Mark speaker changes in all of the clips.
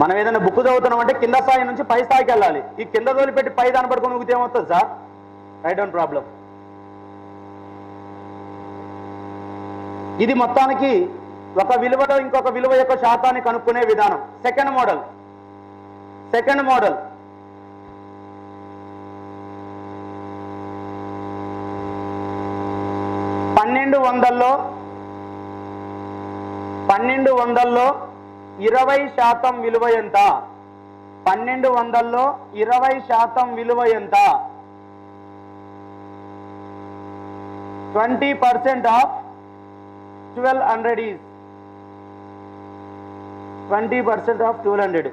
Speaker 1: మనం ఏదైనా బుక్ చదువుతున్నాం అంటే కింద స్థాయి నుంచి పై స్థాయికి వెళ్ళాలి ఈ కింద వదిలిపెట్టి పై దాన్ని పడుకొని ఊగితే ఏమవుతుంది సార్ రైట్ డౌన్ ప్రాబ్లం ఇది మొత్తానికి ఒక విలువలో ఇంకొక విలువ యొక్క శాతాన్ని కనుక్కునే విధానం సెకండ్ మోడల్ సెకండ్ మోడల్ పన్నెండు వందల్లో పన్నెండు వందల్లో ఇరవై శాతం విలువ ఎంత పన్నెండు వందల్లో ఇరవై శాతం విలువ ఎంత twenty percent of twelve hundred is twenty percent of twelve hundred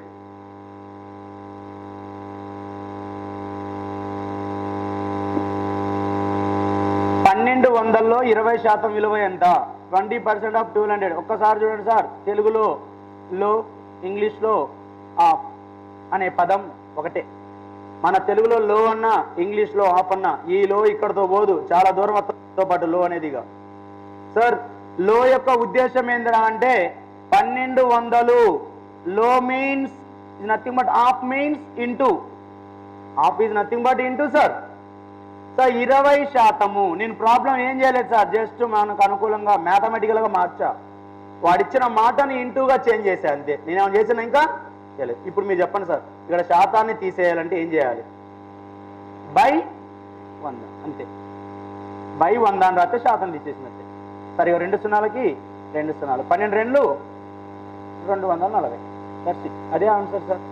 Speaker 1: పన్నెండు వందల్లో ఇరవై శాతం విలువ ఎంత twenty percent of two hundred ఒక్కసారి చూడండి సార్ తెలుగులో లో ఇంగ్లీష్లో ఆఫ్ అనే పదం ఒకటే మన తెలుగులో లో అన్న ఇంగ్లీష్లో ఆఫ్ అన్న ఈ లో ఇక్కడతో పోదు చాలా దూరం వస్తుందో పాటు లో అనేదిగా సార్ లో యొక్క ఉద్దేశం ఏంటంటే అంటే పన్నెండు వందలు లో means is nothing but of means into of is nothing but into sir sir ఇరవై శాతము నేను ప్రాబ్లం ఏం చేయలేదు సార్ జస్ట్ మనకు అనుకూలంగా మ్యాథమెటికల్గా మార్చా వాడిచ్చిన మాటని ఇంటూగా చేంజ్ చేశా అంతే నేనేమో చేసిన ఇంకా చేయలేదు ఇప్పుడు మీరు చెప్పండి సార్ ఇక్కడ శాతాన్ని తీసేయాలంటే ఏం చేయాలి బై వంద అంతే బై వంద అని రాస్తే శాతం తీసేసినట్టే సరే ఇక రెండు సున్నాలకి రెండు సున్నాలు పన్నెండు రెండు రెండు వందల నలభై దట్స్ ఇట్ అదే ఆన్సర్ సార్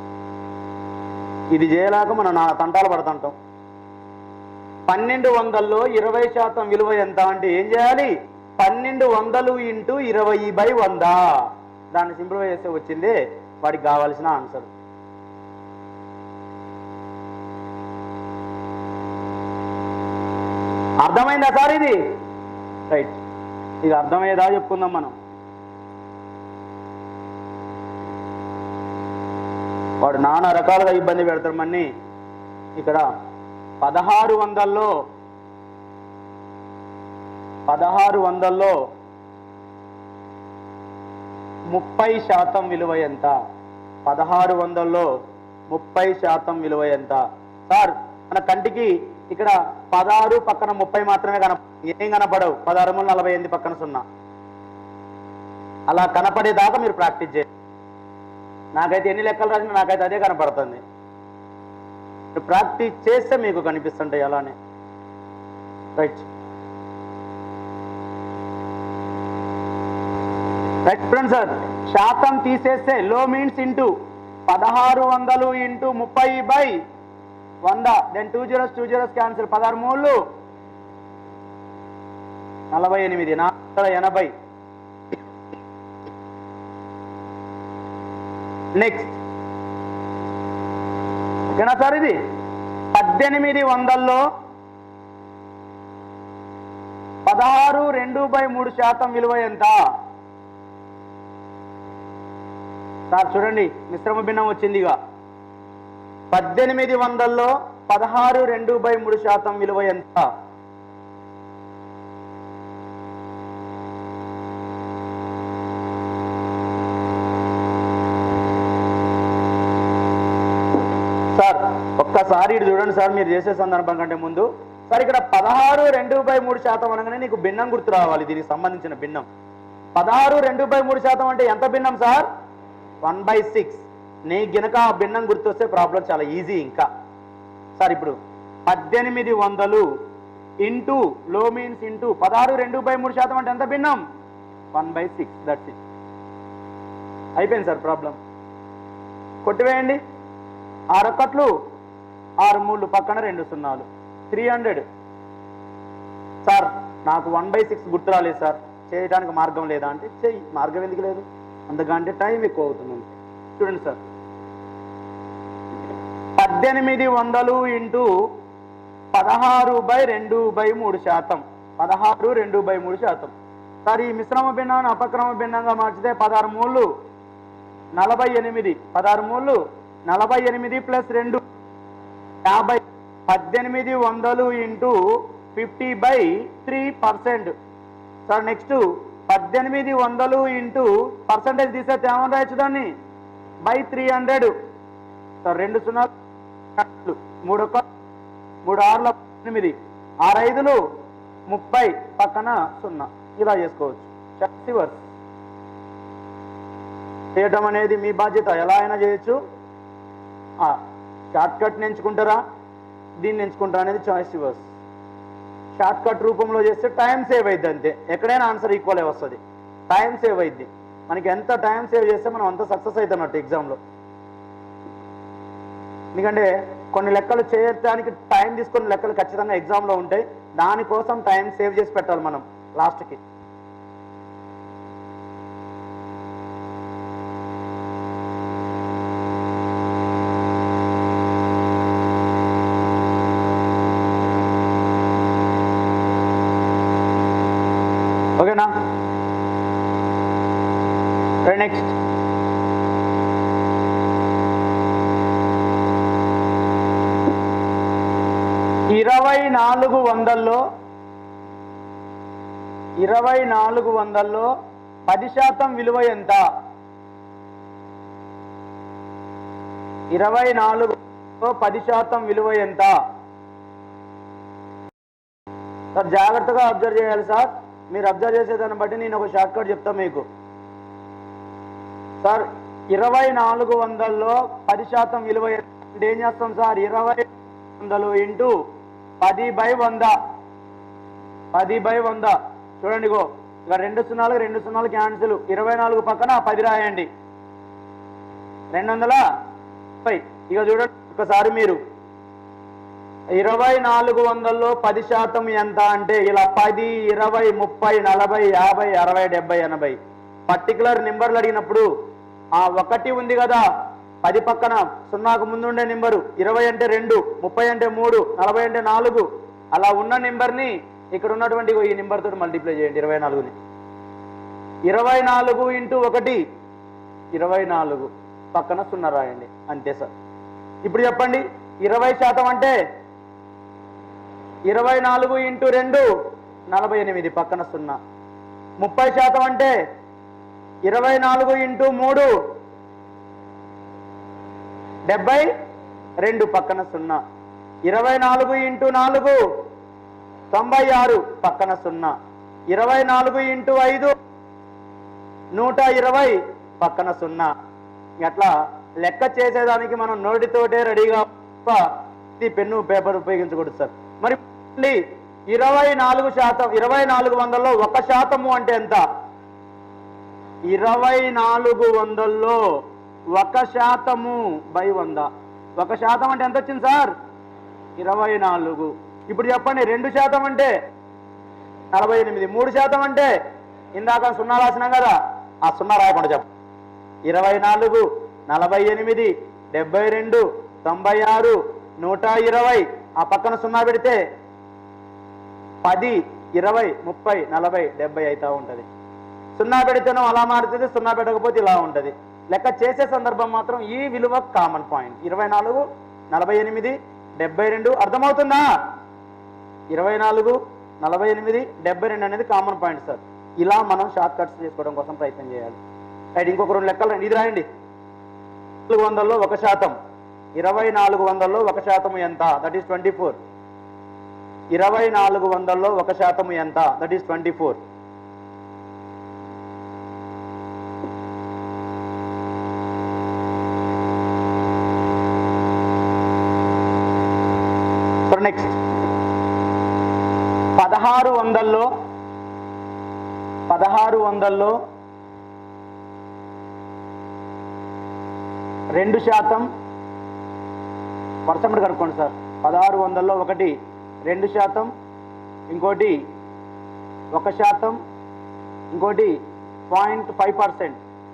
Speaker 1: ఇది చేయలేక మనం నా తంటాలు పడుతుంటాం పన్నెండు వందల్లో ఇరవై శాతం విలువ ఎంత అంటే ఏం చేయాలి పన్నెండు వందలు ఇంటూ ఇరవై బై వంద దాన్ని సింప్లిఫై చేస్తే వచ్చింది వాడికి కావాల్సిన ఆన్సర్ అర్థమైందా సార్ ఇది రైట్ ఇది అర్థమయ్యేదా చెప్పుకుందాం మనం వాడు నానా రకాలుగా ఇబ్బంది పెడతాడు మన్ని ఇక్కడ పదహారు వందల్లో పదహారు వందల్లో ముప్పై శాతం విలువ ఎంత పదహారు వందల్లో ముప్పై శాతం విలువ ఎంత సార్ మన కంటికి ఇక్కడ పదహారు పక్కన ముప్పై మాత్రమే కన ఏం కనపడవు పదహారు మూడు నలభై ఎనిమిది పక్కన సున్నా అలా కనపడేదాకా మీరు ప్రాక్టీస్ చేయండి నాకైతే ఎన్ని లెక్కలు రాసినా నాకైతే అదే కనపడుతుంది ప్రాక్టీస్ చేస్తే మీకు కనిపిస్తుంటాయి అలానే రైట్ రైట్ ఫ్రెండ్స్ సార్ శాతం తీసేస్తే లో మీన్స్ ఇంటూ పదహారు వందలు ఇంటూ ముప్పై బై వంద then two zeros two zeros cancel పదహారు మూడు నలభై ఎనిమిది నాలుగు వందల ఎనభై నెక్స్ట్ ఓకేనా సార్ ఇది పద్దెనిమిది వందల్లో పదహారు రెండు బై మూడు శాతం విలువ ఎంత సార్ చూడండి మిశ్రమ భిన్నం వచ్చింది ఇక పద్దెనిమిది వందల్లో పదహారు రెండు బై మూడు శాతం విలువ ఎంత సార్ ఒక్కసారి ఇటు చూడండి సార్ మీరు చేసే సందర్భం కంటే ముందు సార్ ఇక్కడ పదహారు రెండు బై మూడు శాతం అనగానే నీకు భిన్నం గుర్తు రావాలి దీనికి సంబంధించిన భిన్నం పదహారు రెండు బై మూడు శాతం అంటే ఎంత భిన్నం సార్ వన్ బై సిక్స్ నీ గినక ఆ భిన్నం గుర్తొస్తే ప్రాబ్లం చాలా ఈజీ ఇంకా సార్ ఇప్పుడు పద్దెనిమిది వందలు ఇంటూ లో మీన్స్ ఇంటూ పదహారు రెండు బై మూడు శాతం అంటే ఎంత భిన్నం one by six that's it అయిపోయింది సార్ ప్రాబ్లం కొట్టివేయండి ఆరు ఒక్కట్లు ఆరు మూడు పక్కన రెండు సున్నాలు త్రీ హండ్రెడ్ సార్ నాకు వన్ బై సిక్స్ గుర్తు రాలేదు సార్ చేయడానికి మార్గం లేదా అంటే చెయ్యి మార్గం ఎందుకు లేదు అందుకంటే టైం ఎక్కువ అవుతుంది అంతే. చూడండి సార్ పద్దెనిమిది వందలు ఇంటూ పదహారు బై రెండు బై మూడు శాతం పదహారు రెండు బై మూడు శాతం సార్ ఈ మిశ్రమ భిన్నాన్ని అపక్రమ భిన్నంగా మార్చితే పదహారు మూళ్ళు నలభై ఎనిమిది పదహారు మూళ్ళు నలభై ఎనిమిది ప్లస్ రెండు యాభై పద్దెనిమిది వందలు into fifty by three percent sir next పద్దెనిమిది వందలు ఇంటూ పర్సంటేజ్ తీసేస్తే ఏమని రాయొచ్చు దాన్ని బై త్రీ హండ్రెడ్ సార్ రెండు సున్నా మూడు ఒక మూడు ఆరుల ఎనిమిది ఆరు ఐదులు ముప్పై పక్కన సున్నా ఇలా చేసుకోవచ్చు రివర్స్ చేయటం అనేది మీ బాధ్యత ఎలా అయినా చేయొచ్చు షార్ట్ కట్ ఎంచుకుంటారా దీన్ని ఎంచుకుంటారా అనేది చాయిస్ రివర్స్ షార్ట్ కట్ రూపంలో చేస్తే టైం సేవ్ అయింది అంతే ఎక్కడైనా ఆన్సర్ ఈక్వల్ వస్తుంది టైం సేవ్ అయింది మనకి ఎంత టైం సేవ్ చేస్తే మనం అంత సక్సెస్ అవుతున్నట్టు ఎగ్జామ్లో ఎందుకంటే కొన్ని లెక్కలు చేయడానికి టైం తీసుకున్న లెక్కలు ఖచ్చితంగా ఎగ్జామ్లో ఉంటాయి దానికోసం టైం సేవ్ చేసి పెట్టాలి మనం లాస్ట్కి ఓకేనా నెక్స్ట్ ఇరవై నాలుగు వందల్లో ఇరవై నాలుగు వందల్లో పది శాతం విలువ ఎంత ఇరవై నాలుగు పది శాతం విలువ ఎంత సార్ జాగ్రత్తగా అబ్జర్వ్ చేయాలి సార్ మీరు అబ్జర్వ్ చేసేదాన్ని బట్టి నేను ఒక షార్ట్ కట్ చెప్తా మీకు సార్ ఇరవై నాలుగు వందల్లో పది శాతం విలువ ఎంత అంటే ఏం చేస్తాం సార్ ఇరవై వందలు ఇంటూ పది బై వంద పది బై వంద చూడండి గో ఇక రెండు సున్నాలు రెండు సున్నాలు క్యాన్సిల్ ఇరవై నాలుగు పక్కన పది రాయండి రెండు వందల ముప్పై ఇక చూడండి ఒకసారి మీరు ఇరవై నాలుగు వందల్లో పది శాతం ఎంత అంటే ఇలా పది ఇరవై ముప్పై నలభై యాభై అరవై డెబ్బై ఎనభై పర్టికులర్ నెంబర్లు అడిగినప్పుడు ఆ ఒకటి ఉంది కదా పది పక్కన సున్నాకు ముందుండే నెంబరు ఇరవై అంటే రెండు ముప్పై అంటే మూడు నలభై అంటే నాలుగు అలా ఉన్న నెంబర్ని ఇక్కడ ఉన్నటువంటి ఈ నెంబర్ తోటి మల్టిప్లై చేయండి ఇరవై నాలుగుని ఇరవై నాలుగు ఇంటూ ఒకటి ఇరవై నాలుగు పక్కన సున్నా రాయండి అంతే సార్ ఇప్పుడు చెప్పండి ఇరవై శాతం అంటే ఇరవై నాలుగు ఇంటూ రెండు నలభై ఎనిమిది పక్కన సున్నా ముప్పై శాతం అంటే ఇరవై నాలుగు ఇంటూ మూడు డెబ్బై రెండు పక్కన సున్నా ఇరవై నాలుగు ఇంటూ నాలుగు తొంభై ఆరు పక్కన సున్నా ఇరవై నాలుగు ఇంటూ ఐదు నూట ఇరవై పక్కన సున్నా అట్లా లెక్క చేసేదానికి మనం నోటితోటే రెడీగా తప్ప ఈ పెన్ను పేపర్ ఉపయోగించకూడదు సార్ మరి మళ్ళీ ఇరవై నాలుగు శాతం ఇరవై నాలుగు వందల్లో ఒక శాతము అంటే ఎంత ఇరవై నాలుగు వందల్లో ఒక శాతము బై వంద ఒక శాతం అంటే ఎంత వచ్చింది సార్ ఇరవై నాలుగు ఇప్పుడు చెప్పండి రెండు శాతం అంటే నలభై ఎనిమిది మూడు శాతం అంటే ఇందాక సున్నా రాసినాం కదా ఆ సున్నా రాయకుండా చెప్ప ఇరవై నాలుగు నలభై ఎనిమిది డెబ్బై రెండు తొంభై ఆరు నూట ఇరవై ఆ పక్కన సున్నా పెడితే పది ఇరవై ముప్పై నలభై డెబ్బై అవుతా ఉంటుంది సున్నా పెడితేనో అలా మారుతుంది సున్నా పెట్టకపోతే ఇలా ఉంటుంది లెక్క చేసే సందర్భం మాత్రం ఈ విలువ కామన్ పాయింట్ ఇరవై నాలుగు నలభై ఎనిమిది డెబ్బై రెండు అర్థమవుతుందా ఇరవై నాలుగు నలభై ఎనిమిది డెబ్బై రెండు అనేది కామన్ పాయింట్ సార్ ఇలా మనం షార్ట్ కట్స్ చేసుకోవడం కోసం ప్రయత్నం చేయాలి రైట్ ఇంకొక రెండు లెక్కలు రండి. ఇది రాయండి నాలుగు వందల్లో ఒక శాతం ఇరవై నాలుగు వందల్లో ఒక శాతం ఎంత దట్ ఈస్ ట్వంటీ ఫోర్ ఇరవై నాలుగు వందల్లో ఒక శాతం ఎంత that is twenty four next పదహారు వందల్లో పదహారు వందల్లో రెండు శాతం పర్సెంట్ కనుక్కోండి సార్ పదహారు వందల్లో ఒకటి రెండు శాతం ఇంకోటి ఒక శాతం ఇంకోటి point five percent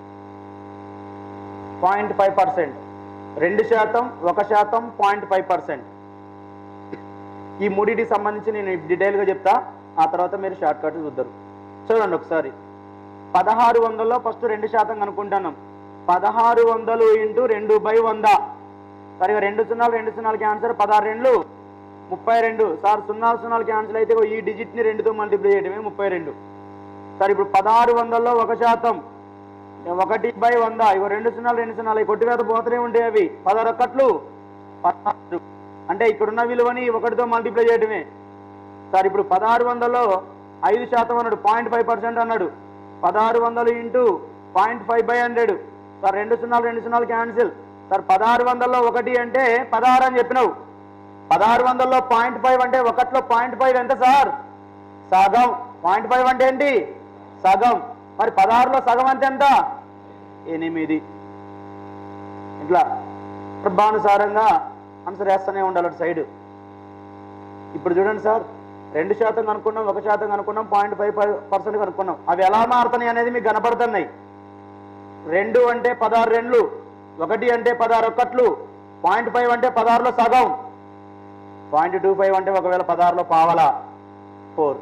Speaker 1: point five percent రెండు శాతం ఒక శాతం పాయింట్ ఫైవ్ పర్సెంట్ ఈ మూడింటికి సంబంధించి నేను డీటెయిల్గా చెప్తా ఆ తర్వాత మీరు షార్ట్ కట్ చూద్దరు చూడండి ఒకసారి పదహారు వందల్లో ఫస్ట్ రెండు శాతం కనుక్కుంటున్నాం పదహారు వందలు ఇంటూ రెండు బై వంద సరిగా రెండు సున్నాలు రెండు సున్నాలు క్యాన్సర్ పదహారు రెండు ముప్పై రెండు సార్ సున్నాలు సున్నాలు క్యాన్సిల్ అయితే ఈ డిజిట్ని రెండుతో మల్టిప్లై చేయడమే ముప్పై రెండు సార్ ఇప్పుడు పదహారు వందల్లో ఒక శాతం ఒకటి బై వంద ఇగో రెండు సున్నాలు రెండు సున్నాలు ఈ కొట్టివేత పోతూనే ఉంటాయి అవి పదహారు ఒక్కట్లు పదహారు అంటే ఇక్కడున్న విలువని ఒకటితో మల్టిప్లై చేయడమే సార్ ఇప్పుడు పదహారు వందల్లో ఐదు శాతం అన్నాడు పాయింట్ ఫైవ్ పర్సెంట్ అన్నాడు పదహారు వందలు into point five by hundred sir రెండు సున్నాలు రెండు సున్నాలు క్యాన్సిల్ సార్ పదహారు వందల్లో ఒకటి అంటే పదహారు అని చెప్పినావు పదహారు వందల్లో పాయింట్ ఫైవ్ అంటే ఒకట్లో పాయింట్ ఫైవ్ ఎంత సార్ సగం పాయింట్ ఫైవ్ అంటే ఏంటి సగం మరి పదహారులో సగం అంటే ఎంత ఎనిమిది ఇట్లా సందర్భానుసారంగా ఆన్సర్ వేస్తూనే ఉండాలి అటు సైడ్ ఇప్పుడు చూడండి సార్ రెండు శాతం కనుక్కున్నాం ఒక శాతం కనుక్కున్నాం పాయింట్ ఫైవ్ పర్సెంట్ కనుక్కున్నాం అవి ఎలా మారుతున్నాయి అనేది మీకు కనపడుతున్నాయి రెండు అంటే పదహారు రెండ్లు ఒకటి అంటే పదహారు ఒక్కట్లు పాయింట్ ఫైవ్ అంటే పదహారులో సగం పాయింట్ టూ ఫైవ్ అంటే ఒకవేళ పదహారులో పావలా ఫోర్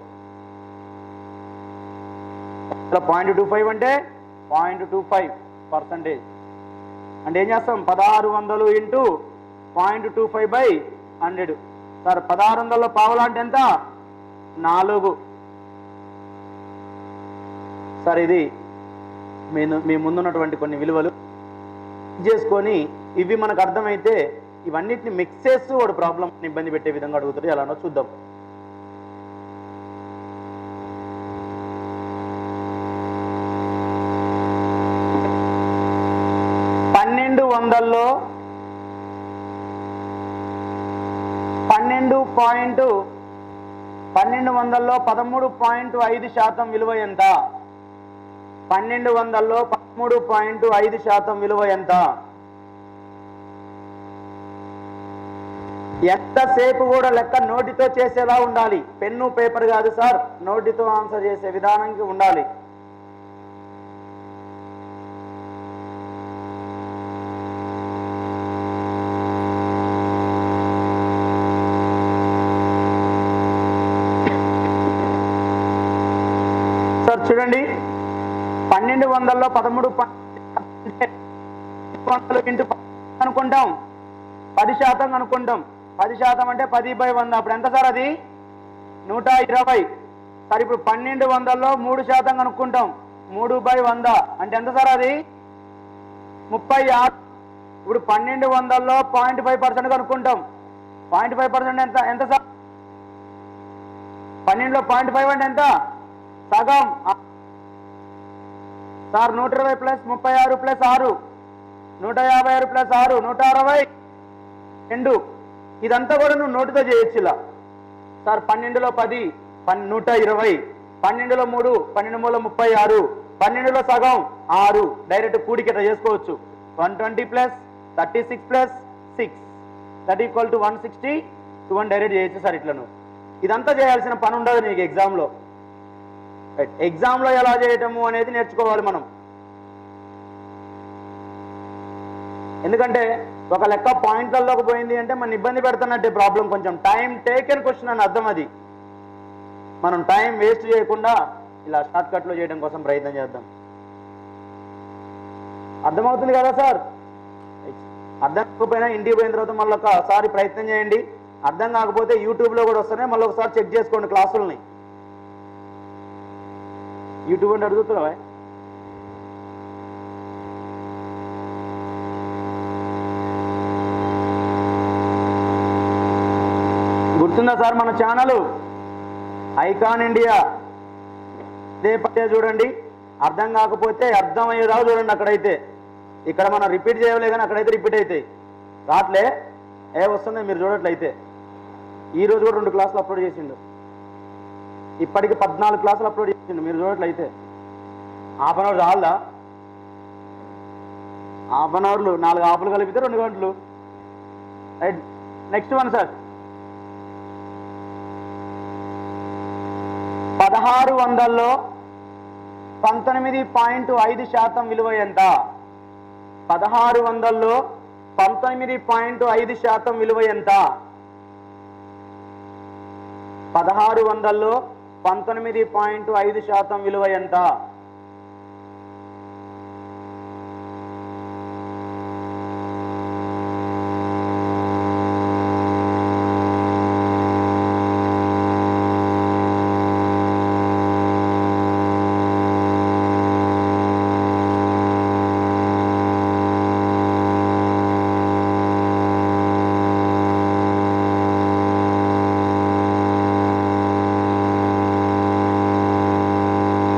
Speaker 1: పాయింట్ టూ ఫైవ్ అంటే పాయింట్ టూ ఫైవ్ పర్సంటేజ్ అంటే ఏం చేస్తాం పదహారు వందలు into point two five by hundred sir పదహారు వందల్లో పావలా అంటే ఎంత నాలుగు సార్ ఇది మీ మీ ముందున్నటువంటి కొన్ని విలువలు చేసుకొని ఇవి మనకు అర్థమైతే ఇవన్నిటిని మిక్స్ చేస్తూ వాడు ప్రాబ్లం ఇబ్బంది పెట్టే విధంగా అడుగుతాడు ఎలానో చూద్దాం పన్నెండు వందల్లో పన్నెండు పాయింట్ పన్నెండు వందల్లో పదమూడు పాయింట్ ఐదు శాతం విలువ ఎంత పన్నెండు వందల్లో పదమూడు పాయింట్ ఐదు శాతం విలువ ఎంత ఎంతసేపు కూడా లెక్క నోటితో చేసేలా ఉండాలి పెన్ను పేపర్ కాదు సార్ నోటితో ఆన్సర్ చేసే విధానానికి ఉండాలి సార్ చూడండి పన్నెండు వందల్లో పదమూడు ప- వందలు ఇంటూ ప- అనుకుంటాం పది శాతం అనుకుంటాం పది శాతం అంటే పది బై వంద అప్పుడు ఎంత సార్ అది నూట ఇరవై సార్ ఇప్పుడు పన్నెండు వందల్లో మూడు శాతం కనుక్కుంటాం మూడు బై వంద అంటే ఎంత సార్ అది ముప్పై ఆరు ఇప్పుడు పన్నెండు వందల్లో పాయింట్ ఫైవ్ పర్సెంట్ కనుక్కుంటాం పాయింట్ ఫైవ్ పర్సెంట్ ఎంత ఎంత సార్ పన్నెండులో పాయింట్ ఫైవ్ అంటే ఎంత సగం సార్ నూట ఇరవై ప్లస్ ముప్పై ఆరు ప్లస్ ఆరు నూట యాభై ఆరు ప్లస్ ఆరు నూట అరవై రెండు ఇదంతా కూడా నువ్వు నోటితో చేయొచ్చు ఇలా సార్ పన్నెండులో పది పన్ నూట ఇరవై పన్నెండులో మూడు పన్నెండు మూల ముప్పై ఆరు పన్నెండులో సగం ఆరు డైరెక్ట్ కూడికి ఇట్లా చేసుకోవచ్చు one twenty plus thirty six plus six that equal to one sixty two one direct చేయొచ్చు సార్ ఇట్లా నువ్వు ఇదంతా చేయాల్సిన పని ఉండదు నీకు ఎగ్జామ్లో రైట్ ఎగ్జామ్లో ఎలా చేయటము అనేది నేర్చుకోవాలి మనం ఎందుకంటే ఒక లెక్క పాయింట్లలోకి పోయింది అంటే మన ఇబ్బంది పెడుతున్నట్టే ప్రాబ్లం కొంచెం టైం టేకెన్ క్వశ్చన్ అని అర్థం అది మనం టైం వేస్ట్ చేయకుండా ఇలా షార్ట్ కట్లో చేయడం కోసం ప్రయత్నం చేద్దాం అర్థమవుతుంది కదా సార్ అర్థం కాకపోయినా ఇంటికి పోయిన తర్వాత మళ్ళీ ఒకసారి ప్రయత్నం చేయండి అర్థం కాకపోతే యూట్యూబ్లో కూడా వస్తున్నాయి మళ్ళీ ఒకసారి చెక్ చేసుకోండి క్లాసుల్ని యూట్యూబ్ అంటే అడుగుతున్నావా గుర్తుందా సార్ మన ఛానల్ ఐకాన్ ఇండియా ఇదే పదే చూడండి అర్థం కాకపోతే అర్థమయ్యేదాకా చూడండి అక్కడైతే ఇక్కడ మనం రిపీట్ చేయలే కానీ అక్కడైతే రిపీట్ అవుతాయి రాట్లే ఏ వస్తున్నాయి మీరు చూడట్లయితే ఈ రోజు కూడా రెండు క్లాసులు అప్లోడ్ చేసిండు ఇప్పటికి పద్నాలుగు క్లాసులు అప్లోడ్ చేసిండు మీరు చూడట్లయితే హాఫ్ అన్ అవర్ చాలదా హాఫ్ అన్ అవర్లు నాలుగు హాఫ్లు కలిపితే రెండు గంటలు రైట్ నెక్స్ట్ వన్ సార్ పదహారు వందల్లో పంతొమ్మిది పాయింట్ ఐదు శాతం విలువ ఎంత పదహారు వందల్లో పంతొమ్మిది పాయింట్ ఐదు శాతం విలువ ఎంత పదహారు వందల్లో పంతొమ్మిది పాయింట్ ఐదు శాతం విలువ ఎంత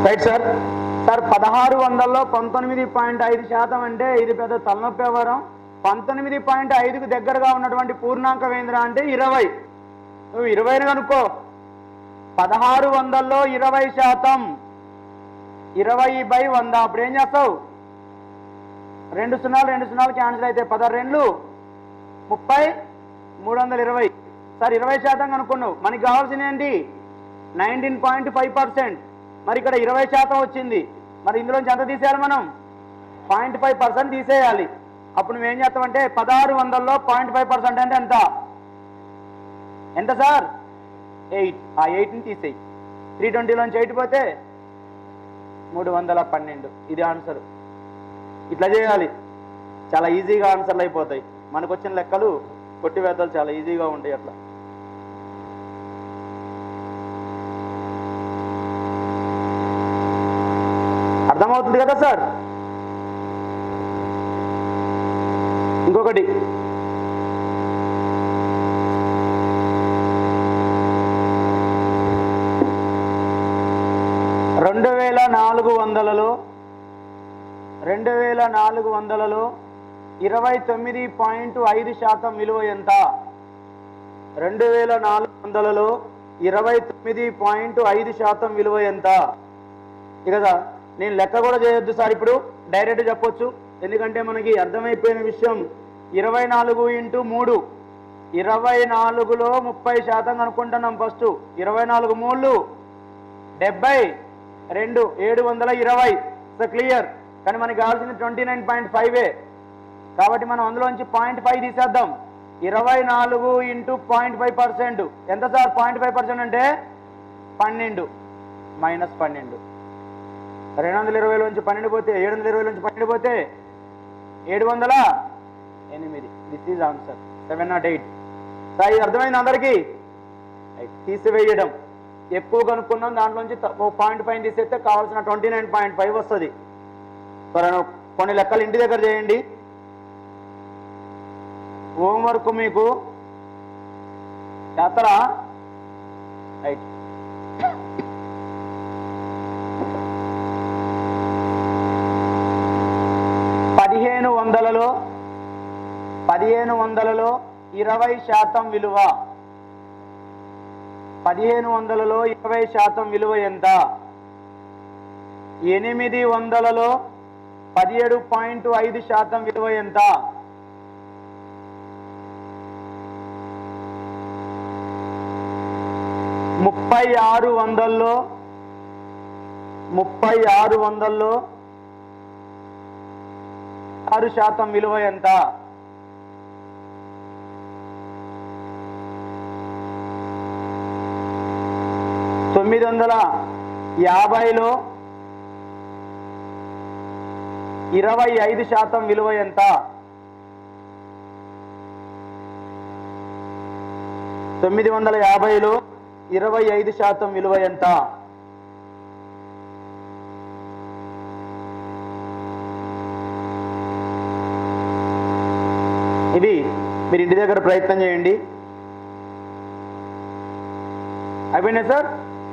Speaker 1: రైట్ సార్ సార్ పదహారు వందల్లో పంతొమ్మిది పాయింట్ ఐదు శాతం అంటే ఇది పెద్ద తలనొప్పి వ్యవహారం పంతొమ్మిది పాయింట్ ఐదుకు దగ్గరగా ఉన్నటువంటి పూర్ణాంకం ఏంద్రా అంటే ఇరవై నువ్వు ఇరవైని కనుక్కో పదహారు వందల్లో ఇరవై శాతం ఇరవై బై వంద అప్పుడు ఏం చేస్తావు రెండు సున్నాలు రెండు సున్నాలు క్యాన్సిల్ అయితే పదహారు రెండు ముప్పై మూడు వందల ఇరవై సార్ ఇరవై శాతం కనుక్కున్నావు మనకి కావాల్సింది ఏంటి నైన్టీన్ పాయింట్ ఫైవ్ పర్సెంట్ మరి ఇక్కడ ఇరవై శాతం వచ్చింది మరి ఇందులోంచి ఎంత తీసేయాలి మనం పాయింట్ ఫైవ్ పర్సెంట్ తీసేయాలి అప్పుడు నువ్వు ఏం చేస్తామంటే పదహారు వందల్లో పాయింట్ ఫైవ్ పర్సెంట్ అంటే ఎంత ఎంత సార్ ఎయిట్ ఆ ఎయిట్ని తీసేయి త్రీ ట్వంటీలోంచి ఎయిట్ పోతే మూడు వందల పన్నెండు ఇది ఆన్సర్ ఇట్లా చేయాలి చాలా ఈజీగా ఆన్సర్లు అయిపోతాయి మనకు వచ్చిన లెక్కలు కొట్టివేతలు చాలా ఈజీగా ఉంటాయి అట్లా అర్థమవుతుంది కదా సార్ ఇంకొకటి రెండు వేల నాలుగు వందలలో రెండు వేల నాలుగు వందలలో ఇరవై తొమ్మిది పాయింట్ ఐదు శాతం విలువ ఎంత రెండు వేల నాలుగు వందలలో ఇరవై తొమ్మిది పాయింట్ ఐదు శాతం విలువ ఎంత ఇక సార్ నేను లెక్క కూడా చేయొద్దు సార్ ఇప్పుడు డైరెక్ట్ చెప్పొచ్చు ఎందుకంటే మనకి అర్థమైపోయిన విషయం ఇరవై నాలుగు ఇంటూ మూడు ఇరవై నాలుగులో ముప్పై శాతం అనుకుంటున్నాం ఫస్ట్ ఇరవై నాలుగు మూడు డెబ్బై రెండు ఏడు వందల ఇరవై సో క్లియర్ కానీ మనకి కావాల్సింది ట్వంటీ నైన్ పాయింట్ ఫైవే కాబట్టి మనం అందులోంచి పాయింట్ ఫైవ్ తీసేద్దాం ఇరవై నాలుగు ఇంటూ పాయింట్ ఫైవ్ పర్సెంట్ ఎంత సార్ పాయింట్ ఫైవ్ పర్సెంట్ అంటే పన్నెండు మైనస్ పన్నెండు రెండు వందల ఇరవైలోంచి పన్నెండు పోతే ఏడు వందల ఇరవైలోంచి పన్నెండు పోతే ఏడు వందల ఎనిమిది this is answer seven not eight sir ఇది అర్థమైంది అందరికీ Right. తీసివేయడం ఎక్కువ కనుక్కున్నాం దాంట్లోంచి త- ఓ పాయింట్ పైన తీసేస్తే కావాల్సిన ట్వంటీ నైన్ పాయింట్ ఫైవ్ వస్తుంది సరే కొన్ని లెక్కలు ఇంటి దగ్గర చేయండి హోంవర్క్ మీకు చేస్తారా రైట్ పదిహేను వందలలో పదిహేను వందలలో ఇరవై శాతం విలువ పదిహేను వందలలో ఇరవై శాతం విలువ ఎంత ఎనిమిది వందలలో పదిహేడు పాయింట్ ఐదు శాతం విలువ ఎంత ముప్పై ఆరు వందల్లో ముప్పై ఆరు వందల్లో ఆరు శాతం విలువ ఎంత తొమ్మిది వందల యాభైలో ఇరవై ఐదు శాతం విలువ ఎంత తొమ్మిది వందల యాభైలో ఇరవై ఐదు శాతం విలువ ఎంత ఇది మీరు ఇంటి దగ్గర ప్రయత్నం చేయండి అయిపోయినా sir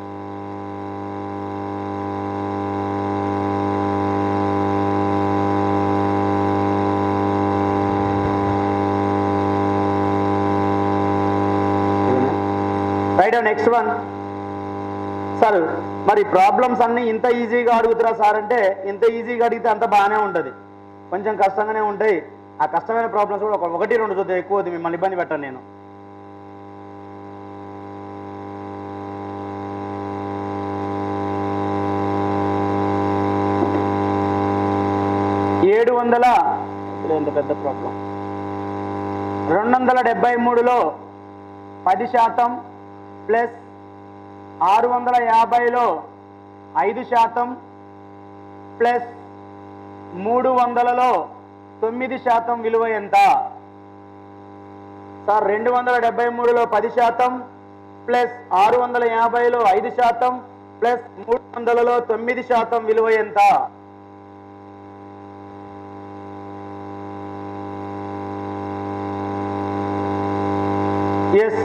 Speaker 1: right next one sir మరి ప్రాబ్లమ్స్ అన్ని ఇంత ఈజీగా అడుగుతారా సార్ అంటే ఇంత ఈజీగా అడిగితే అంత బాగానే ఉంటుంది కొంచెం కష్టంగానే ఉంటాయి ఆ కష్టమైన ప్రాబ్లమ్స్ కూడా ఒక ఒకటి రెండు చూద్దాం ఎక్కువ వద్దు, మిమ్మల్ని ఇబ్బంది పెట్టను నేను ఏడు వందల ఇది ఎంత పెద్ద ప్రాబ్లం రెండు వందల డెబ్బై మూడులో పది శాతం ప్లస్ ఆరు వందల యాభైలో ఐదు శాతం ప్లస్ మూడు వందలలో తొమ్మిది శాతం విలువ ఎంత సార్ రెండు వందల డెబ్బై మూడులో పది శాతం ప్లస్ ఆరు వందల యాభైలో ఐదు శాతం ప్లస్ మూడు వందలలో తొమ్మిది శాతం విలువ ఎంత ఎస్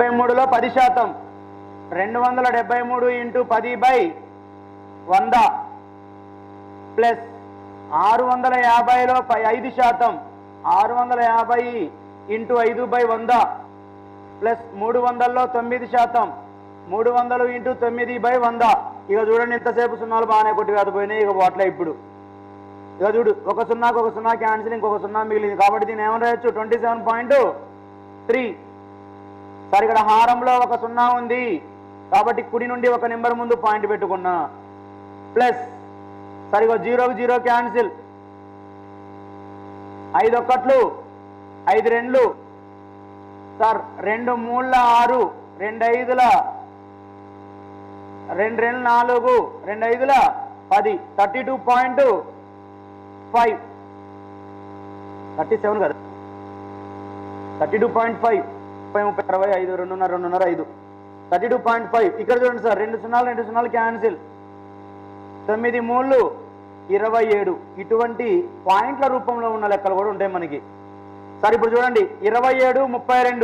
Speaker 1: డెబ్బై మూడులో పది శాతం రెండు వందల డెబ్బై మూడు ఇంటూ పది బై వంద ప్లస్ ఆరు వందల యాభైలో పై ఐదు శాతం ఆరు వందల యాభై ఇంటూ ఐదు బై వంద ప్లస్ మూడు వందల్లో తొమ్మిది శాతం మూడు వందలు ఇంటూ తొమ్మిది బై వంద ఇక చూడండి ఎంతసేపు సున్నాలు బాగానే కొట్టి పోయినాయి ఇక పోట్లే ఇప్పుడు ఇక చూడు ఒక సున్నాకు ఒక సున్నా క్యాన్సిల్ ఇంకొక సున్నా మిగిలింది కాబట్టి దీన్ని ఏమని రాయొచ్చు ట్వంటీ సెవెన్ పాయింట్ త్రీ సరే ఇక్కడ హారంలో ఒక సున్నా ఉంది కాబట్టి కుడి నుండి ఒక నెంబర్ ముందు పాయింట్ పెట్టుకున్నా ప్లస్ సరిగా జీరోకి జీరో క్యాన్సిల్ ఐదు ఒక్కట్లు ఐదు రెండ్లు సార్ రెండు మూళ్ళ ఆరు రెండు ఐదుల రెండు రెండు నాలుగు రెండు ఐదుల పది thirty two point five thirty seven కదా థర్టీ టూ పాయింట్ ఫైవ్ ముప్పై ముప్పై అరవై ఐదు రెండున్నర రెండున్నర ఐదు థర్టీ టూ పాయింట్ ఫైవ్ ఇక్కడ చూడండి సార్ రెండు సున్నాలు రెండు సున్నాలు క్యాన్సిల్ తొమ్మిది మూళ్ళు ఇరవై ఏడు ఇటువంటి పాయింట్ల రూపంలో ఉన్న లెక్కలు కూడా ఉంటాయి మనకి సార్ ఇప్పుడు చూడండి ఇరవై ఏడు ముప్పై రెండు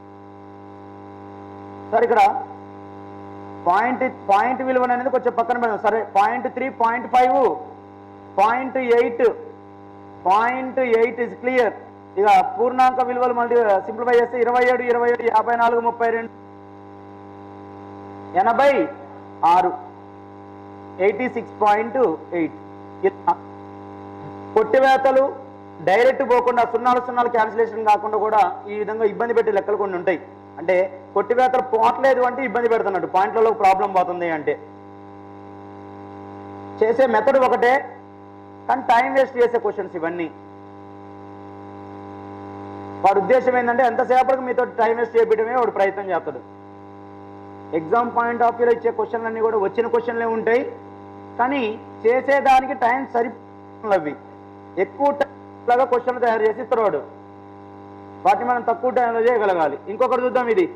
Speaker 1: సార్ ఇక్కడ పాయింట్ పాయింట్ విలువ అనేది కొంచెం పక్కన పెడదాం సరే point three point five point eight point eight is clear ఇక పూర్ణాంక విలువలు మళ్ళీ సింప్లిఫై చేస్తే ఇరవై ఏడు ఇరవై ఏడు యాభై నాలుగు ముప్పై రెండు ఎనభై ఆరు ఎయిటీ సిక్స్ పాయింట్ ఎయిట్ కొట్టివేతలు డైరెక్ట్ పోకుండా సున్నాలు సున్నాలు క్యాన్సిలేషన్ కాకుండా కూడా ఈ విధంగా ఇబ్బంది పెట్టే లెక్కలు కొన్ని ఉంటాయి అంటే కొట్టివేతలు పోవట్లేదు అంటే ఇబ్బంది పెడుతున్నట్టు పాయింట్లలో ప్రాబ్లం పోతుంది అంటే చేసే మెథడ్ ఒకటే కానీ టైం వేస్ట్ చేసే క్వశ్చన్స్ ఇవన్నీ వాడి ఉద్దేశం ఏంటంటే ఎంతసేపటికి మీతో టైం వేస్ట్ చేయడమే వాడు ప్రయత్నం చేస్తాడు ఎగ్జామ్ పాయింట్ ఆఫ్ వ్యూలో ఇచ్చే క్వశ్చన్లన్నీ కూడా వచ్చిన క్వశ్చన్లే ఉంటాయి కానీ చేసేదానికి టైం సరి అవి ఎక్కువ టైం లాగా క్వశ్చన్ తయారు చేసి ఇస్తారు వాడు వాటిని మనం తక్కువ టైంలో చేయగలగాలి ఇంకొకటి చూద్దాం ఇది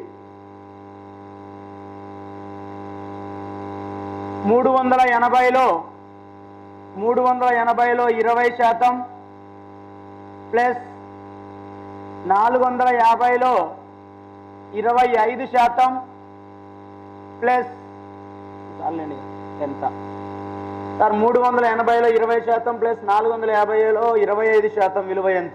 Speaker 1: మూడు వందల ఎనభైలో మూడు వందల ఎనభైలో ఇరవై శాతం ప్లస్ నాలుగు వందల యాభైలో ఇరవై ఐదు శాతం ప్లస్ చాలండి ఎంత సార్ మూడు వందల ఎనభైలో ఇరవై శాతం ప్లస్ నాలుగు వందల యాభైలో ఇరవై ఐదు శాతం విలువ ఎంత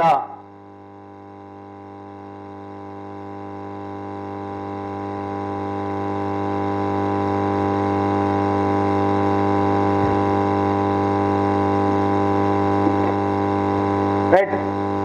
Speaker 1: రైట్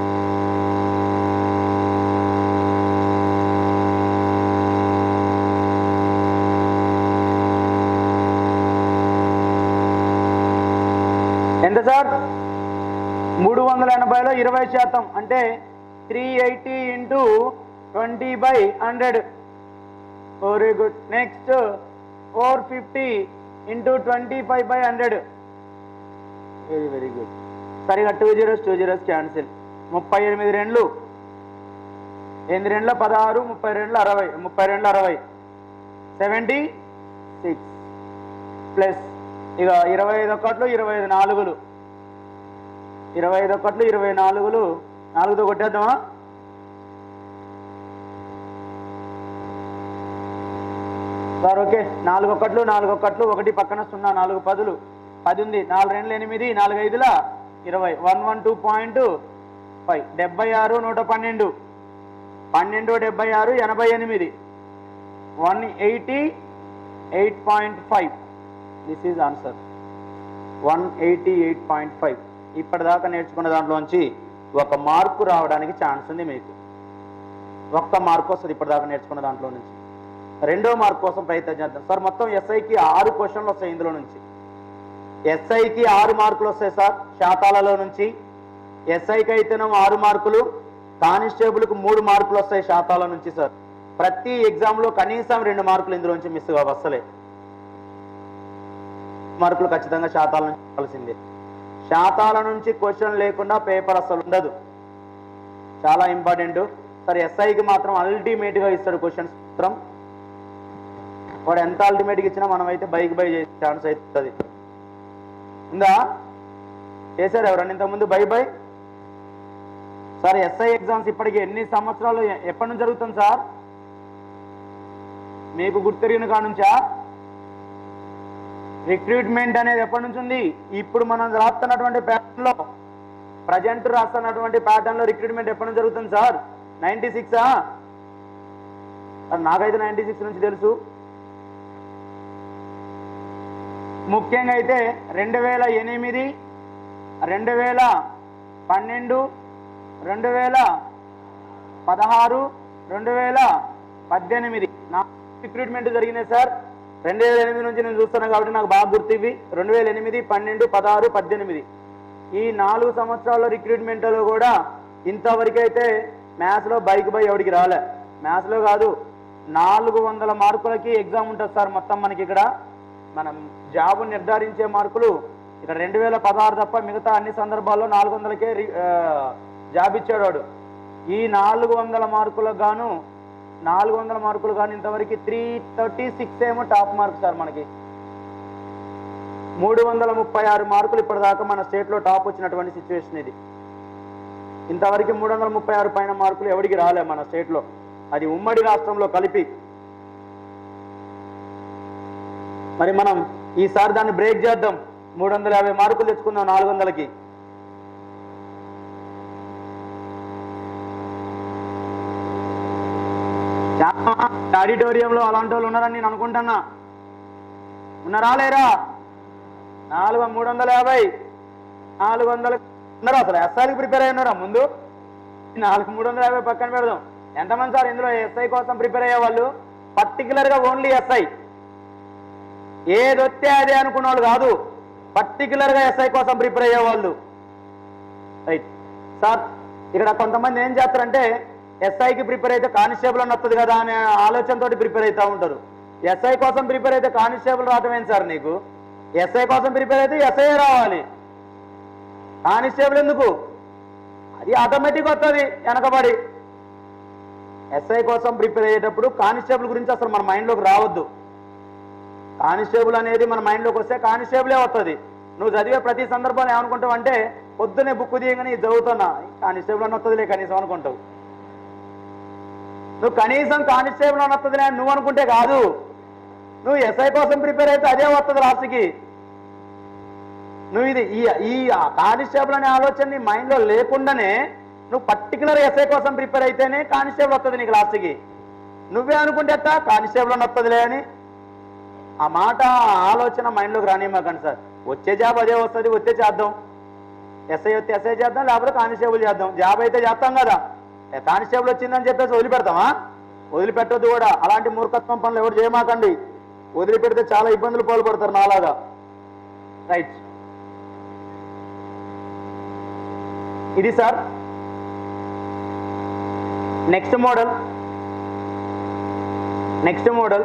Speaker 1: ఎంత సార్ మూడు వందల ఎనభైలో ఇరవై శాతం అంటే three eighty into twenty by hundred very good next four fifty into twenty five by hundred very very good సరిగా two zeros two zeros cancel ముప్పై ఎనిమిది రెండ్లు ఎనిమిది రెండ్ల పదహారు ముప్పై రెండ్ల అరవై ముప్పై రెండ్ల అరవై సెవెంటీ సిక్స్ ప్లస్ ఇక ఇరవై ఐదు ఒకట్లు ఇరవై ఐదు నాలుగులు ఇరవై ఐదు ఒకట్లు ఇరవై నాలుగులు నాలుగుతో కొట్టేద్దామా సార్ ఓకే నాలుగు ఒకట్లు నాలుగు ఒకట్లు ఒకటి పక్కన సున్నా నాలుగు పదులు పది ఉంది నాలుగు రెండు ఎనిమిది నాలుగు ఐదుల ఇరవై one one two point five డెబ్బై ఆరు నూట పన్నెండు పన్నెండు డెబ్బై ఆరు ఎనభై ఎనిమిది one eighty eight point five this is answer one eighty eight point five ఇప్పటిదాకా నేర్చుకున్న దాంట్లోంచి ఒక మార్కు రావడానికి ఛాన్స్ ఉంది మీకు ఒక్క మార్కు వస్తుంది ఇప్పటిదాకా నేర్చుకున్న దాంట్లో నుంచి రెండో మార్క్ కోసం ప్రయత్నం చేద్దాం సార్ మొత్తం ఎస్ఐకి ఆరు క్వశ్చన్లు వస్తాయి ఇందులో నుంచి ఎస్ఐకి ఆరు మార్కులు వస్తాయి సార్ శాతాలలో నుంచి ఎస్ఐకి అయితేనేమో ఆరు మార్కులు కానిస్టేబుల్కి మూడు మార్కులు వస్తాయి శాతాల నుంచి సార్ ప్రతి ఎగ్జామ్లో కనీసం రెండు మార్కులు ఇందులో నుంచి మిస్ వస్తలే మార్కులు ఖచ్చితంగా శాతాల నుంచి కావాల్సిందే శాతాల నుంచి క్వశ్చన్ లేకుండా పేపర్ అసలు ఉండదు చాలా ఇంపార్టెంట్ సరే ఎస్ఐకి మాత్రం అల్టిమేట్గా ఇస్తాడు క్వశ్చన్స్ మాత్రం వాడు ఎంత అల్టిమేట్గా ఇచ్చినా మనం అయితే బైక్ బై చేసే ఛాన్స్ అవుతుంది ఉందా చేశారు ఎవరన్నా ఇంతకుముందు bye bye sir SI exams ఇప్పటికి ఎన్ని సంవత్సరాలు ఎ- ఎప్పటి నుంచి జరుగుతుంది సార్ మీకు గుర్తెరిగిన కాడ నుంచా రిక్రూట్మెంట్ అనేది ఎప్పటి నుంచి ఉంది ఇప్పుడు మనం రాస్తున్నటువంటి ప్యాటర్న్ లో ప్రజెంట్ రాస్తున్నటువంటి ప్యాటర్న్ లో రిక్రూట్మెంట్ ఎప్పటి నుంచి జరుగుతుంది సార్ నైన్టీ సిక్సా నాకైతే నైన్టీ సిక్స్ నుంచి తెలుసు ముఖ్యంగా అయితే రెండు వేల ఎనిమిది రెండు వేల పన్నెండు రెండు వేల పదహారు రెండు వేల పద్దెనిమిది నా రిక్రూట్మెంట్ జరిగింది సార్ రెండు వేల ఎనిమిది నుంచి నేను చూస్తున్నాను కాబట్టి నాకు బాగా గుర్తు ఇవి రెండు వేల ఎనిమిది పన్నెండు పదహారు పద్దెనిమిది ఈ నాలుగు సంవత్సరాల రిక్రూట్మెంట్లో కూడా ఇంతవరకు అయితే మ్యాథ్స్లో బైక్ బై ఎవడికి రాలే మ్యాథ్స్లో కాదు నాలుగు వందల మార్కులకి ఎగ్జామ్ ఉంటుంది సార్ మొత్తం మనకి ఇక్కడ మనం జాబ్ నిర్ధారించే మార్కులు ఇక్కడ రెండు వేల పదహారు తప్ప మిగతా అన్ని సందర్భాల్లో నాలుగు వందలకే రి- ఆ, జాబ్ ఇచ్చాడు వాడు ఈ నాలుగు వందల మార్కులకు గాను నాలుగు వందల మార్కులు కానీ ఇంతవరకు త్రీ థర్టీ సిక్స్ ఏమో టాప్ మార్క్ సార్ మనకి మూడు వందల ముప్పై ఆరు మార్కులు ఇప్పటిదాకా మన స్టేట్లో టాప్ వచ్చినటువంటి సిచ్యువేషన్ ఇది ఇంతవరకు మూడు వందల ముప్పై ఆరు పైన మార్కులు ఎవరికి రాలే మన స్టేట్లో అది ఉమ్మడి రాష్ట్రంలో కలిపి మరి మనం ఈసారి దాన్ని బ్రేక్ చేద్దాం మూడు వందల యాభై మార్కులు తెచ్చుకుందాం నాలుగు వందలకి చాలా ఆడిటోరియంలో అలాంటి వాళ్ళు ఉన్నారని నేను అనుకుంటున్నా ఉన్నారా లేరా నాలుగు మూడు వందల యాభై నాలుగు వందల ఉన్నారు అసలు ఎస్ఐకి ప్రిపేర్ అయి ఉన్నారా ముందు నాలుగు మూడు వందల యాభై పక్కన పెడదాం ఎంతమంది సార్ ఇందులో ఎస్ఐ కోసం ప్రిపేర్ అయ్యే వాళ్ళు పర్టికులర్గా ఓన్లీ ఎస్ఐ ఏదొస్తే అదే అనుకున్న వాళ్ళు కాదు పర్టికులర్గా ఎస్ఐ కోసం ప్రిపేర్ అయ్యే వాళ్ళు రైట్ సార్ ఇక్కడ కొంతమంది ఏం చేస్తారంటే ఎస్ఐకి ప్రిపేర్ అయితే కానిస్టేబుల్ అని వస్తుంది కదా అనే ఆలోచనతో ప్రిపేర్ అవుతూ ఉంటారు ఎస్ఐ కోసం ప్రిపేర్ అయితే కానిస్టేబుల్ రావటం ఏంటి సార్ నీకు ఎస్ఐ కోసం ప్రిపేర్ అయితే ఎస్ఐ రావాలి కానిస్టేబుల్ ఎందుకు అది ఆటోమేటిక్ వస్తుంది వెనకబడి ఎస్ఐ కోసం ప్రిపేర్ అయ్యేటప్పుడు కానిస్టేబుల్ గురించి అసలు మన మైండ్లోకి రావద్దు కానిస్టేబుల్ అనేది మన మైండ్లోకి వస్తే కానిస్టేబులే వస్తుంది నువ్వు చదివే ప్రతి సందర్భంలో ఏమనుకుంటావు అంటే పొద్దునే బుక్ తీయగానే ఇది చదువుతున్నా కానిస్టేబుల్ అని వస్తుందిలే కనీసం అనుకుంటావు నువ్వు కనీసం కానిస్టేబుల్ అని వస్తుందిలే అని నువ్వు అనుకుంటే కాదు నువ్వు ఎస్ఐ కోసం ప్రిపేర్ అయితే అదే వస్తుంది లాస్ట్కి నువ్వు ఇది ఈ ఈ కానిస్టేబుల్ అనే ఆలోచన నీ మైండ్లో లేకుండానే నువ్వు పర్టికులర్ ఎస్ఐ కోసం ప్రిపేర్ అయితేనే కానిస్టేబుల్ వస్తుంది నీకు లాస్ట్కి నువ్వే అనుకుంటే ఎట్టా కానిస్టేబుల్ అని వస్తుందిలే అని ఆ మాట ఆ ఆలోచన మైండ్లోకి రానివ్వకండి సార్ వచ్చే జాబ్ అదే వస్తుంది వచ్చే చేద్దాం ఎస్ఐ వస్తే ఎస్ఐ చేద్దాం లేకపోతే కానిస్టేబుల్ చేద్దాం జాబ్ అయితే చేస్తాం కదా ఏ కానిస్టేబుల్ వచ్చిందని చెప్పేసి వదిలిపెడతామా వదిలిపెట్టొద్దు కూడా అలాంటి మూర్ఖత్వం పనులు ఎవరు చేయమాకండి వదిలిపెడితే చాలా ఇబ్బందులు పాల్పడతారు నాలాగా రైట్ ఇది sir next model next model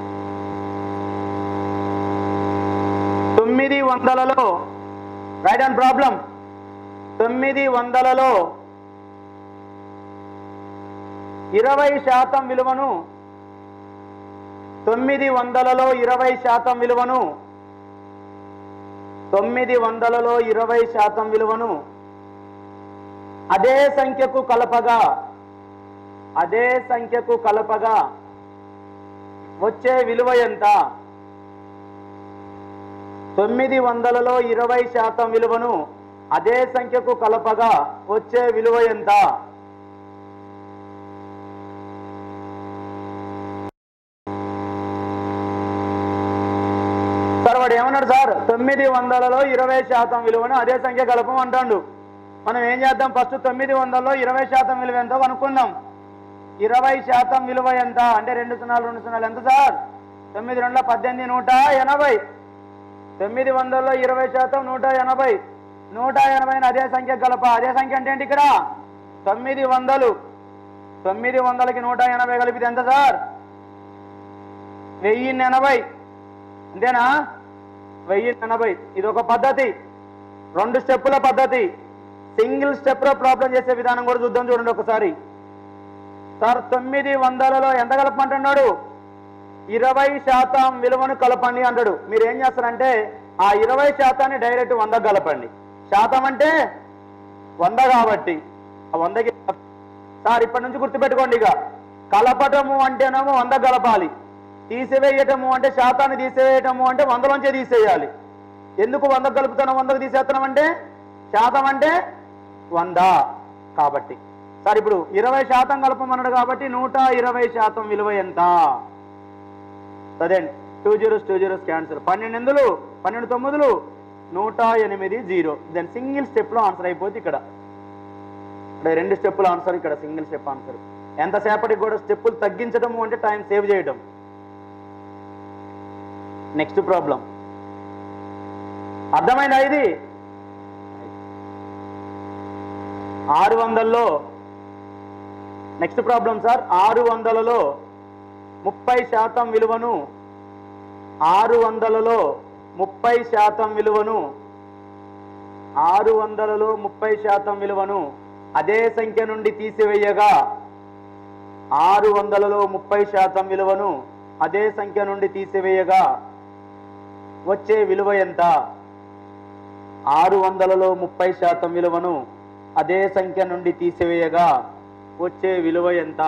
Speaker 1: తొమ్మిది వందలలో రైట్ అండ్ ప్రాబ్లం తొమ్మిది వందలలో ఇరవై శాతం విలువను తొమ్మిది వందలలో ఇరవై శాతం విలువను తొమ్మిది వందలలో ఇరవై శాతం విలువను అదే సంఖ్యకు కలపగా అదే సంఖ్యకు కలపగా వచ్చే విలువ ఎంత తొమ్మిది వందలలో ఇరవై శాతం విలువను అదే సంఖ్యకు కలపగా వచ్చే విలువ ఎంత సార్ వాడు ఏమన్నాడు సార్ తొమ్మిది వందలలో ఇరవై శాతం విలువను అదే సంఖ్య కలపం అంటాడు మనం ఏం చేద్దాం ఫస్ట్ తొమ్మిది వందలలో ఇరవై శాతం విలువ ఎంతో కనుక్కుందాం ఇరవై శాతం విలువ ఎంత అంటే రెండు సున్నాలు రెండు సున్నాలు ఎంత సార్ తొమ్మిది రెండుల పద్దెనిమిది నూట ఎనభై తొమ్మిది వందలలో ఇరవై శాతం నూట ఎనభై నూట ఎనభైని అదే సంఖ్య కలప అదే సంఖ్య అంటే ఏంటి ఇక్కడ తొమ్మిది వందలు తొమ్మిది వందలకి నూట ఎనభై కలిపితే ఎంత సార్ వెయ్యి ఎనభై అంతేనా వెయ్యి ఎనభై ఇది ఒక పద్ధతి రెండు స్టెప్పుల పద్ధతి సింగిల్ స్టెప్లో ప్రాబ్లం చేసే విధానం కూడా చూద్దాం చూడండి ఒకసారి సార్ తొమ్మిది వందలలో ఎంత కలపమంటున్నాడు ఇరవై శాతం విలువను కలపండి అంటాడు మీరు ఏం చేస్తారంటే ఆ ఇరవై శాతాన్ని డైరెక్ట్ వంద కలపండి శాతం అంటే వంద కాబట్టి ఆ వందకి సార్ ఇప్పటి నుంచి గుర్తుపెట్టుకోండి ఇక కలపటము అంటేనేమో వంద కలపాలి తీసివేయటము అంటే శాతాన్ని తీసివేయటము అంటే వందలోంచే తీసేయాలి ఎందుకు వంద కలుపుతున్నాం వందకు తీసేస్తున్నాం అంటే శాతం అంటే వంద కాబట్టి సార్ ఇప్పుడు ఇరవై శాతం కలపమన్నాడు కాబట్టి నూట ఇరవై శాతం విలువ ఎంత అదే two zeros two zeros cancel పన్నెండు ఎందులు పన్నెండు తొమ్మిదిలు నూట ఎనిమిది జీరో దెన్ సింగిల్ స్టెప్లో ఆన్సర్ అయిపోతే ఇక్కడ ఇక్కడ రెండు స్టెప్పుల ఆన్సర్ ఇక్కడ సింగిల్ స్టెప్ ఆన్సర్ ఎంతసేపటికి కూడా స్టెప్పులు తగ్గించడము అంటే టైం సేవ్ చేయడం నెక్స్ట్ ప్రాబ్లం అర్థమైందా ఇది ఆరు వందల్లో నెక్స్ట్ ప్రాబ్లం సార్ ఆరు వందలలో ముప్పై శాతం విలువను ఆరు వందలలో ముప్పై శాతం విలువను ఆరు వందలలో ముప్పై శాతం విలువను అదే సంఖ్య నుండి తీసివేయగా ఆరు వందలలో ముప్పై శాతం విలువను అదే సంఖ్య నుండి తీసివేయగా వచ్చే విలువ ఎంత ఆరు వందలలో ముప్పై శాతం విలువను అదే సంఖ్య నుండి తీసివేయగా వచ్చే విలువ ఎంత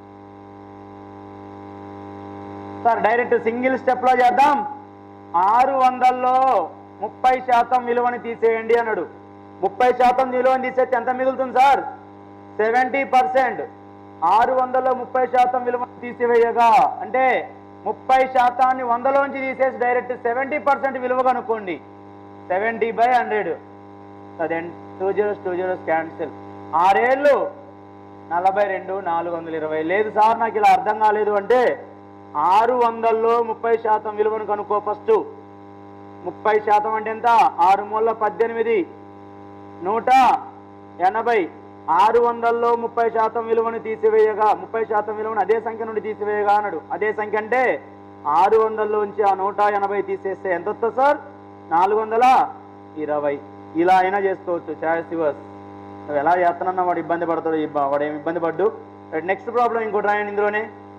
Speaker 1: సార్ డైరెక్ట్ సింగిల్ స్టెప్ లో చేద్దాం ఆరు వందల్లో ముప్పై శాతం విలువని తీసేయండి అన్నాడు ముప్పై శాతం విలువని తీసేస్తే ఎంత మిగులుతుంది సార్ సెవెంటీ పర్సెంట్ ఆరు వందల్లో ముప్పై శాతం విలువను తీసివేయగా అంటే ముప్పై శాతాన్ని వందలోంచి తీసేసి డైరెక్ట్ సెవెంటీ పర్సెంట్ విలువ కనుక్కోండి సెవెంటీ బై హండ్రెడ్ అదే two zeros two zeros cancel ఆరేళ్ళు నలభై రెండు నాలుగు వందల ఇరవై లేదు సార్ నాకు ఇలా అర్థం కాలేదు అంటే ఆరు వందల్లో ముప్పై శాతం విలువను కనుక్కో ఫస్ట్ ముప్పై శాతం అంటే ఎంత ఆరు మూల పద్దెనిమిది నూట ఎనభై ఆరు వందల్లో ముప్పై శాతం విలువను తీసివేయగా ముప్పై శాతం విలువను అదే సంఖ్య నుండి తీసివేయగా అన్నాడు అదే సంఖ్య అంటే ఆరు వందల్లోంచి ఆ నూట ఎనభై తీసేస్తే ఎంత వస్తుంది సార్ నాలుగు వందల ఇరవై ఇలా అయినా చేసుకోవచ్చు చాయిస్ యువర్స్ నువ్వు ఎలా చేస్తానన్నా వాడు ఇబ్బంది పడతాడు ఇబ్బ- వాడు ఏమి ఇబ్బంది పడ్డు నెక్స్ట్ ప్రాబ్లం ఇంకోటి రాయండి ఇందులోనే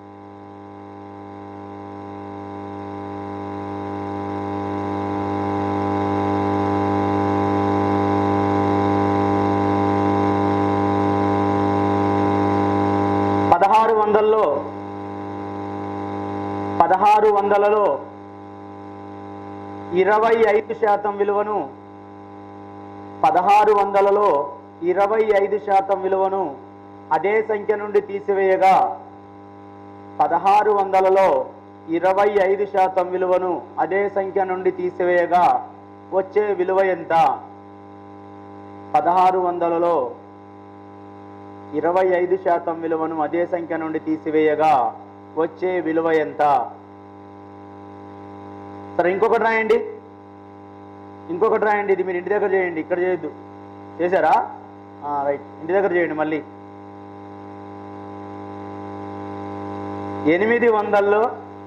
Speaker 1: పదహారు వందల్లో పదహారు వందలలో ఇరవై ఐదు శాతం విలువను పదహారు వందలలో ఇరవై ఐదు శాతం విలువను అదే సంఖ్య నుండి తీసివేయగా పదహారు వందలలో ఇరవై ఐదు శాతం విలువను అదే సంఖ్య నుండి తీసివేయగా వచ్చే విలువ ఎంత పదహారు వందలలో ఇరవై ఐదు శాతం విలువను అదే సంఖ్య నుండి తీసివేయగా వచ్చే విలువ ఎంత సరే ఇంకొకటి రాయండి ఇంకొకటి రాయండి ఇది మీరు ఇంటి దగ్గర చేయండి ఇక్కడ చేయొద్దు చేశారా ఆ, రైట్ ఇంటి దగ్గర చేయండి మళ్ళీ ఎనిమిది వందల్లో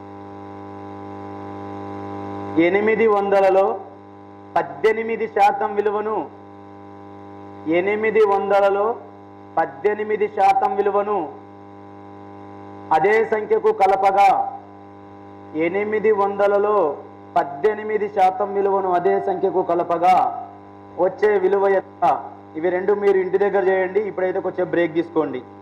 Speaker 1: ఎనిమిది వందలలో పద్దెనిమిది శాతం విలువను ఎనిమిది వందలలో పద్దెనిమిది శాతం విలువను అదే సంఖ్యకు కలపగా ఎనిమిది వందలలో పద్దెనిమిది శాతం విలువను అదే సంఖ్యకు కలపగా వచ్చే విలువ ఎంత ఇవి రెండు మీరు ఇంటి దగ్గర చేయండి ఇప్పుడైతే కొంచెం బ్రేక్ తీసుకోండి